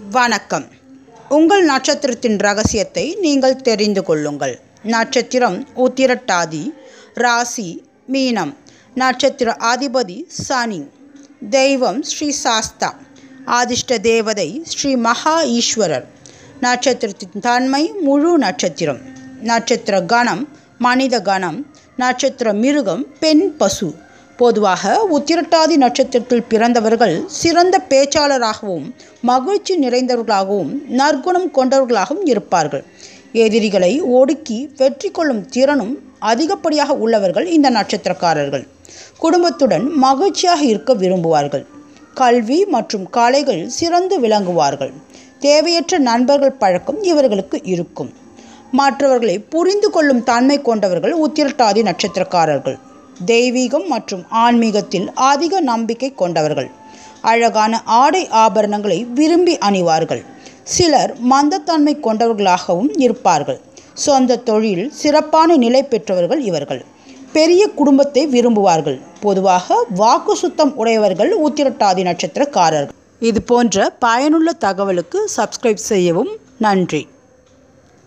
வணக்கம் உங்கள் நட்சத்திரத்தின் ரகசியத்தை நீங்கள் தெரிந்து கொள்ளுங்கள் நட்சத்திரம் உத்திரட்டாதி ராசி மீனம் நட்சத்திர அதிபதி சனி தெய்வம் ஸ்ரீ சாஸ்தா ஆதிஷ்ட தேவதை ஸ்ரீ மகா ஈஸ்வரர் நட்சத்திரத்தின் தன்மை முழு நட்சத்திரம் நட்சத்திர கணம் மனித கணம் நட்சத்திர மிருகம் பெண் பசு பொதுவாக உத்திரட்டாதி நட்சத்திரத்தில் பிறந்தவர்கள் சிறந்த பேச்சாளராகவும் மகிழ்ச்சி நிறைந்தவர்களாகவும் நற்குணம் கொண்டவர்களாகவும் இருப்பார்கள் எதிரிகளை ஒடுக்கி வெற்றி கொள்ளும் திறனும் அதிகப்படியாக உள்ளவர்கள் இந்த நட்சத்திரக்காரர்கள் குடும்பத்துடன் மகிழ்ச்சியாக இருக்க விரும்புவார்கள் கல்வி மற்றும் கலைகள் சிறந்து விளங்குவார்கள் தேவையற்ற நண்பர்கள் பழக்கம் இவர்களுக்கு இருக்கும் மற்றவர்களை புரிந்து கொள்ளும் தன்மை கொண்டவர்கள் உத்திரட்டாதி நட்சத்திரக்காரர்கள் தெய்வீகம் மற்றும் ஆன்மீகத்தில் அதிக நம்பிக்கை கொண்டவர்கள் அழகான ஆடை ஆபரணங்களை விரும்பி அணிவார்கள் சிலர் மந்தத்தன்மை கொண்டவர்களாகவும் இருப்பார்கள் சொந்த தொழில் சிறப்பான நிலை பெற்றவர்கள் இவர்கள் பெரிய குடும்பத்தை விரும்புவார்கள் பொதுவாக வாக்கு சுத்தம் உடையவர்கள் உத்திரட்டாதி நட்சத்திரக்காரர்கள் இது போன்ற பயனுள்ள தகவலுக்கு சப்ஸ்கிரைப் செய்யவும் நன்றி